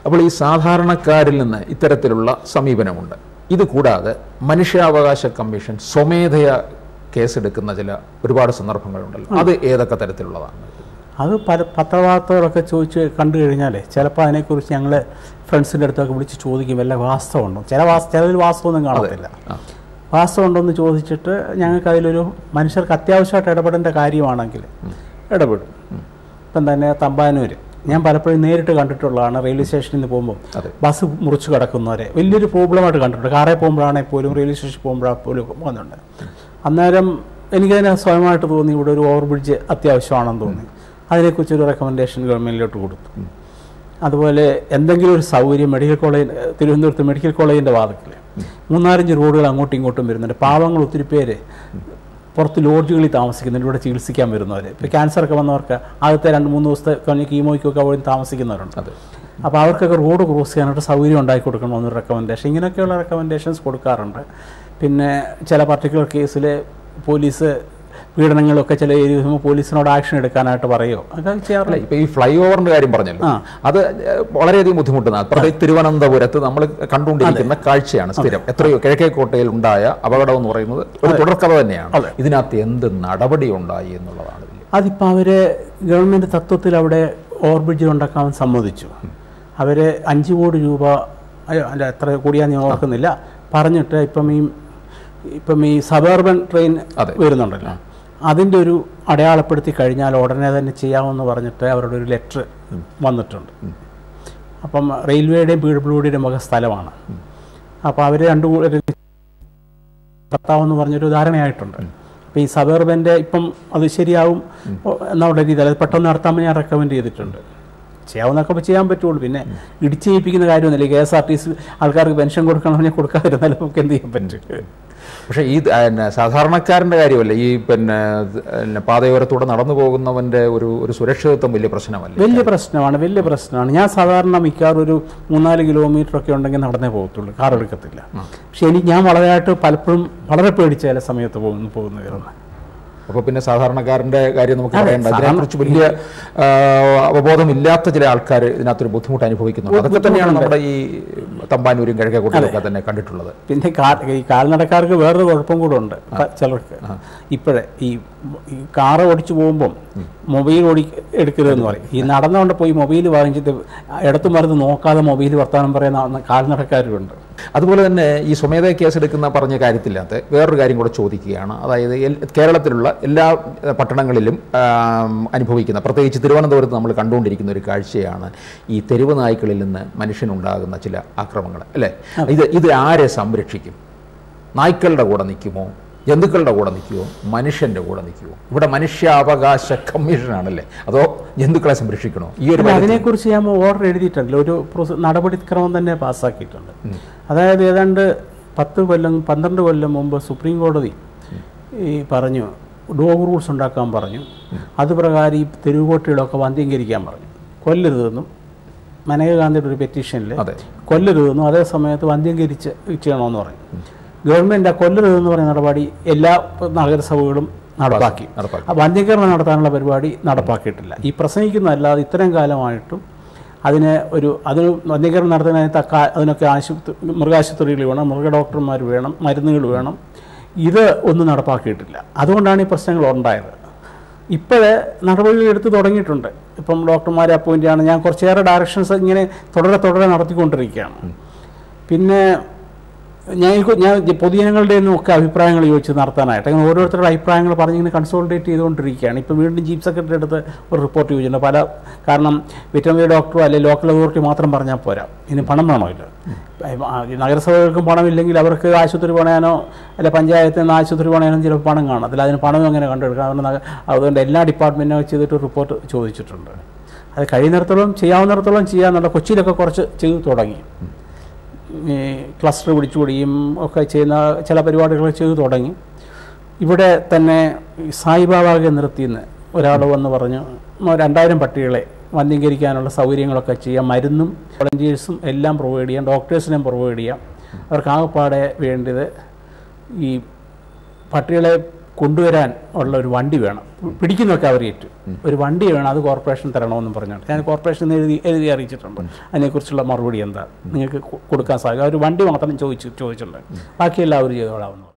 അപ്പോൾ ഈ സാധാരണക്കാരിൽ നിന്ന് ഇത്തരത്തിലുള്ള സമീപനമുണ്ട് ഇത് കൂടാതെ മനുഷ്യാവകാശ കമ്മീഷൻ സ്വമേധയ കേസെടുക്കുന്ന ചില ഒരുപാട് സന്ദർഭങ്ങളുണ്ടല്ലോ അത് ഏതൊക്കെ തരത്തിലുള്ളതാണ് അത് പല പത്രവാർത്തകളൊക്കെ ചോദിച്ച് കണ്ടു കഴിഞ്ഞാൽ ചിലപ്പോൾ അതിനെക്കുറിച്ച് ഞങ്ങൾ ഫ്രണ്ട്സിൻ്റെ അടുത്തൊക്കെ വിളിച്ച് ചോദിക്കും വല്ല വാസ്തവമുണ്ടോ ചില വാസ് ചിലതിൽ വാസ്തവമൊന്നും കാണത്തില്ല ആ. വാസ്തവം ഉണ്ടോ എന്ന് ചോദിച്ചിട്ട് ഞങ്ങൾക്ക് അതിലൊരു മനുഷ്യർക്ക് അത്യാവശ്യമായിട്ട് ഇടപെടേണ്ട കാര്യമാണെങ്കിൽ ഇടപെടും ഇപ്പം തന്നെ തമ്പാനൂര് ഞാൻ പലപ്പോഴും നേരിട്ട് കണ്ടിട്ടുള്ളതാണ് റെയിൽവേ സ്റ്റേഷനിൽ നിന്ന് പോകുമ്പോൾ അതെ. ബസ് മുറിച്ച് കിടക്കുന്നവരെ വലിയൊരു പ്രോബ്ലമായിട്ട് കണ്ടിട്ടുണ്ട് കാറിൽ പോകുമ്പോഴാണെങ്കിൽ പോലും റെയിൽവേ സ്റ്റേഷനിൽ പോകുമ്പോഴാണ് പോലും പോകുന്നുണ്ട് അന്നേരം എനിക്കതിനെ സ്വയമായിട്ട് തോന്നി ഇവിടെ ഒരു ഓവർ ബ്രിഡ്ജ് അത്യാവശ്യമാണെന്ന് തോന്നി അതിനെക്കുറിച്ചൊരു റെക്കമെൻഡേഷൻ ഗവൺമെൻറ്റിലോട്ട് കൊടുത്തു അതുപോലെ എന്തെങ്കിലും ഒരു സൗകര്യം മെഡിക്കൽ കോളേജ് തിരുവനന്തപുരത്ത് മെഡിക്കൽ കോളേജിൻ്റെ വാദത്തിൽ മൂന്നാലഞ്ച് റോഡുകൾ അങ്ങോട്ടും ഇങ്ങോട്ടും വരുന്നുണ്ട് പാവങ്ങൾ ഒത്തിരി പേര് പുറത്ത് ലോഡ്ജുകളിൽ താമസിക്കുന്നുണ്ട് ഇവിടെ ചികിത്സിക്കാൻ വരുന്നവർ ഇപ്പോൾ ക്യാൻസറൊക്കെ വന്നവർക്ക് ആദ്യത്തെ രണ്ട് മൂന്ന് ദിവസത്തെ കഴിഞ്ഞ് കീമോയ്ക്കൊക്കെ അവിടെ താമസിക്കുന്നവരുണ്ട് അതെ അപ്പോൾ അവർക്കൊക്കെ റോഡ് ക്രോസ് ചെയ്യാനായിട്ട് സൗകര്യം ഉണ്ടാക്കി കൊടുക്കണമെന്നൊരു റെക്കമെൻഡേഷൻ ഇങ്ങനെയൊക്കെയുള്ള റെക്കമെൻഡേഷൻസ് കൊടുക്കാറുണ്ട് പിന്നെ ചില പർട്ടിക്കുലർ കേസിൽ പോലീസ് പീഡനങ്ങളൊക്കെ ചില ഏരിയ വരുമ്പോൾ പോലീസിനോട് ആക്ഷൻ എടുക്കാനായിട്ട് പറയുമോ അതൊക്കെ അല്ല ചെയ്യാറില്ല ഇപ്പൊ ഈ ഫ്ലൈ ഓവറിന്റെ കാര്യം പറഞ്ഞല്ലോ ആ. അത് ഏഹ്, വളരെയധികം ബുദ്ധിമുട്ടുന്നതാണ് പ്രത്യേകിച്ച് തിരുവനന്തപുരത്ത് നമ്മൾ കണ്ടുകൊണ്ടിരിക്കുന്ന കാഴ്ചയാണ് സ്ഥിരം എത്രയോ കിഴക്കേക്കോട്ടയിൽ ഉണ്ടായ അപകടം എന്ന് പറയുന്നത് ഒരു തുടർക്കഥ തന്നെയാണ് അതെ. ഇതിനകത്ത് എന്ത് നടപടി ഉണ്ടായി എന്നുള്ളതാണ് ഇതിൽ. അതിപ്പോൾ അവർ ഗവൺമെൻറ് തത്വത്തിൽ അവിടെ ഓവർബ്രിഡ്ജ് ഉണ്ടാക്കാൻ സമ്മതിച്ചു അവർ അഞ്ച് കോടി രൂപ അയ്യോ അല്ല എത്ര കോടിയാന്ന് ഞാൻ ഓർക്കുന്നില്ല പറഞ്ഞിട്ട് ഇപ്പം ഈ ഇപ്പം ഈ സബർബൻ ട്രെയിൻ അതെ. വരുന്നുണ്ടല്ലോ അതിൻ്റെ ഒരു അടയാളപ്പെടുത്തി കഴിഞ്ഞാൽ ഉടനെ തന്നെ ചെയ്യാമെന്ന് പറഞ്ഞിട്ട് അവരുടെ ഒരു ലെറ്റർ വന്നിട്ടുണ്ട് അപ്പം റെയിൽവേയുടെയും പി ഡബ്ല്യു ഡിയുടെയും വക സ്ഥലമാണ് അപ്പോൾ അവർ രണ്ടു കൂടി ഭർത്താവെന്ന് പറഞ്ഞൊരു ധാരണയായിട്ടുണ്ട് അപ്പോൾ ഈ സബർബൻ്റെ ഇപ്പം അത് ശരിയാവും എന്നുള്ള രീതിയിൽ അത് പെട്ടെന്ന് നടത്താമെന്ന് ഞാൻ റെക്കമെൻഡ് ചെയ്തിട്ടുണ്ട് ചെയ്യാവുന്നൊക്കെ ഇപ്പോൾ ചെയ്യാൻ പറ്റുള്ളൂ പിന്നെ ഇടിച്ച് ചെയ്യിപ്പിക്കുന്ന കാര്യമൊന്നുമില്ല K S R T C ആൾക്കാർക്ക് പെൻഷൻ കൊടുക്കണം പറഞ്ഞാൽ കൊടുക്കാതിരുന്നാലും നമുക്ക് എന്ത് ചെയ്യാൻ പറ്റും പക്ഷേ ഈ ആ, പിന്നെ സാധാരണക്കാരന്റെ കാര്യമല്ല ഈ പിന്നെ പിന്നെ പാതയോരത്തൂടെ നടന്നു പോകുന്നവന്റെ ഒരു ഒരു സുരക്ഷിതത്വം വലിയ പ്രശ്നമല്ല വലിയ പ്രശ്നമാണ് വലിയ പ്രശ്നമാണ് ഞാൻ സാധാരണ മിക്കവാറും ഒരു മൂന്നാല് കിലോമീറ്റർ ഒക്കെ ഉണ്ടെങ്കിൽ നടന്നേ പോകത്തുള്ളൂ കാർ എടുക്കത്തില്ല പക്ഷെ എനിക്ക് ഞാൻ വളരെയായിട്ട് പലപ്പോഴും വളരെ പേടിച്ച ചില സമയത്ത് പോകുന്നു പോകുന്നു വരുന്നത് അപ്പോൾ പിന്നെ സാധാരണക്കാരന്റെ കാര്യം നമുക്ക് അതെ, പറയേണ്ട അതിനെക്കുറിച്ച് വലിയ ആ, അവബോധമില്ലാത്ത ചില ആൾക്കാർ ഇതിനകത്തൊരു ബുദ്ധിമുട്ട് അനുഭവിക്കുന്നുണ്ട് അതൊക്കെ തന്നെയാണ് നമ്മുടെ ഈ തമ്പാനൂരും കിഴക്കേക്കോട്ടയിലൊക്കെ തന്നെ കണ്ടിട്ടുള്ളത് പിന്നെ കാ- ഈ കാൽനടക്കാർക്ക് വേറൊരു കുഴപ്പം കൂടെ ഉണ്ട് പ- ചിലർക്ക് ഇപ്പോഴേ ഈ ഈ കാറ് ഓടിച്ചു പോകുമ്പം മൊബൈൽ ഓടി എടുക്കരുതെന്ന് പറയും ഈ നടന്നുകൊണ്ട് പോയി മൊബൈൽ വാങ്ങിച്ചിട്ട് ഇടത്തു മരുന്ന് നോക്കാതെ മൊബൈൽ വർത്താനം പറയുന്ന കാൽനടക്കാരുണ്ട് അതുപോലെ തന്നെ ഈ സ്വമേധ കേസെടുക്കുന്ന പറഞ്ഞ കാര്യത്തിനകത്ത് വേറൊരു കാര്യം കൂടെ ചോദിക്കുകയാണ് അതായത് എൽ- കേരളത്തിലുള്ള എല്ലാ ഏഹ്, പട്ടണങ്ങളിലും ആം, അനുഭവിക്കുന്ന പ്രത്യേകിച്ച് തിരുവനന്തപുരത്ത് നമ്മൾ കണ്ടുകൊണ്ടിരിക്കുന്ന ഒരു കാഴ്ചയാണ് ഈ തെരുവ് നായ്ക്കളിൽ നിന്ന് മനുഷ്യനുണ്ടാകുന്ന ചില ആക്രമണങ്ങൾ അല്ലേ ഇത് ഇത് ആരെ സംരക്ഷിക്കും നായ്ക്കളുടെ കൂടെ നിൽക്കുമോ ജന്തുക്കളുടെ കൂടെ നിൽക്കുമോ മനുഷ്യന്റെ കൂടെ നിൽക്കുമോ ഇവിടെ മനുഷ്യാവകാശ കമ്മീഷനാണല്ലേ അതോ ജന്തുക്കളെ സംരക്ഷിക്കണോ ഈ ഒരു അല്ല, കാര്യത്തിൽ- അതിനെക്കുറിച്ച് ഞാൻ ഓർഡർ എഴുതിയിട്ടുണ്ട് ഒരു പ്രൊസ- നടപടിക്രമം തന്നെ പാസ്സാക്കിയിട്ടുണ്ട് അതായത് ഏതാണ്ട് പത്ത് കൊല്ലം പന്ത്രണ്ട് കൊല്ലം മുമ്പ് സുപ്രീം കോടതി ഈ പറഞ്ഞു ഡോഗ് റൂൾസ് ഉണ്ടാക്കാൻ പറഞ്ഞു അത് പ്രകാരം ഈ തെരുവുകോട്ടികളൊക്കെ വന്ധ്യീകരിക്കാൻ പറഞ്ഞു കൊല്ലരുതെന്നും മനേക ഗാന്ധിയുടെ ഒരു പെറ്റീഷനിൽ അതെ കൊല്ലരുതെന്നും അതേ സമയത്ത് വന്ധ്യീകരിച്ച് ചെയ്യണമെന്ന് പറഞ്ഞു ഗവൺമെൻറ് ആ കൊല്ലരുതെന്ന് പറയുന്ന നടപടി എല്ലാ നഗരസഭകളും നടപ്പാക്കി നടപ്പാക്കി. ആ വന്ധ്യീകരണം നടത്താനുള്ള പരിപാടി നടപ്പാക്കിയിട്ടില്ല ഈ പ്രസംഗിക്കുന്നതല്ലാതെ ഇത്രയും കാലമായിട്ടും അതിന് ഒരു അതിന് വന്ധ്യീകരണം നടത്തുന്നതിന് തക്ക അതിനൊക്കെ ആശുപത്രി മൃഗാശുപത്രികൾ വേണം മൃഗ ഡോക്ടർമാർ വേണം മരുന്നുകൾ വേണം ഇത് ഒന്നും നടപ്പാക്കിയിട്ടില്ല അതുകൊണ്ടാണ് ഈ പ്രശ്നങ്ങൾ ഉണ്ടായത് ഇപ്പോഴേ നടപടികൾ എടുത്ത് തുടങ്ങിയിട്ടുണ്ട് ഇപ്പം ഡോക്ടർമാരെ അപ്പോയിൻ്റ് ആണ് ഞാൻ കുറച്ചേറെ ഡയറക്ഷൻസ് ഇങ്ങനെ തുടരെ തുടരെ നടത്തിക്കൊണ്ടിരിക്കുകയാണ് പിന്നെ ഞാൻ എനിക്ക് ഞാൻ ജ- പൊതുജനങ്ങളുടെ നിന്നും ഒക്കെ അഭിപ്രായങ്ങൾ ചോദിച്ച് നടത്താനായിട്ട് അങ്ങനെ ഓരോരുത്തരുടെ അഭിപ്രായങ്ങൾ പറഞ്ഞിങ്ങനെ കൺസോൾട്ടേറ്റ് ചെയ്തുകൊണ്ടിരിക്കുകയാണ് ഇപ്പോൾ വീണ്ടും ചീഫ് സെക്രട്ടറി അടുത്ത് ഒരു റിപ്പോർട്ട് ചോദിച്ചിട്ടുണ്ട് പല കാരണം വെറ്ററിനറി ഡോക്ടറോ അല്ലെങ്കിൽ ലോക്കൽ അതോറിറ്റി മാത്രം പറഞ്ഞാൽ പോരാ ഇനി പണം വേണമല്ലോ ആ, ഈ നഗരസഭകൾക്കും പണമില്ലെങ്കിൽ അവർക്ക് ആശുപത്രി പണയാനോ അല്ലെ പഞ്ചായത്തിൽ നിന്ന് ആശുപത്രി പണയാനോ ചിലപ്പോൾ പണം കാണും അതിൽ അതിന് പണം എങ്ങനെ കണ്ടെടുക്കാം അതുകൊണ്ട് നഗ- അതുകൊണ്ട് എല്ലാ ഡിപ്പാർട്ട്മെൻറ്റും ചെയ്തിട്ട് റിപ്പോർട്ട് ചോദിച്ചിട്ടുണ്ട് അത് കഴിയുന്നിടത്തോളം ചെയ്യാവുന്നിടത്തോളം ചെയ്യാന്നുള്ള കൊച്ചിയിലൊക്കെ കുറച്ച് ചെയ്തു തുടങ്ങി ഈ ക്ലസ്റ്റർ പിടിച്ചുകൂടിയും ഒക്കെ ചെയ്യുന്ന ചില പരിപാടികൾ ചെയ്തു തുടങ്ങി ഇവിടെ തന്നെ ഈ സായിബാബ കേന്ദ്രത്തിൽ നിന്ന് ഒരാൾ വന്ന് പറഞ്ഞു "മ- രണ്ടായിരം പട്ടികളെ വന്ധ്യീകരിക്കാനുള്ള സൗകര്യങ്ങളൊക്കെ ചെയ്യാം മരുന്നും വോളണ്ടിയേഴ്സും എല്ലാം പ്രൊവൈഡ് ചെയ്യാം ഡോക്ടേഴ്സിനെയും പ്രൊവൈഡ് ചെയ്യാം അവർക്ക് ആകെപ്പാടെ വേണ്ടത് ഈ പട്ടികളെ കൊണ്ടുവരാൻ ഉള്ള ഒരു വണ്ടി വേണം പിടിക്കുന്നൊക്കെ അവർ ഏറ്റു ഒരു വണ്ടി വേണം അത് കോർപ്പറേഷൻ തരണമെന്നും പറഞ്ഞാണ് ഞാൻ കോർപ്പറേഷൻ എഴുതി എഴുതി അറിയിച്ചിട്ടുണ്ട് അതിനെക്കുറിച്ചുള്ള മറുപടി എന്താ നിങ്ങൾക്ക് കൊ- കൊടുക്കാൻ സാധിക്കും അവർ വണ്ടി മാത്രം ചോദിച്ചു ചോദിച്ചിട്ടുണ്ട് ബാക്കിയെല്ലാം അവർ ചെയ്തോളാവുന്നു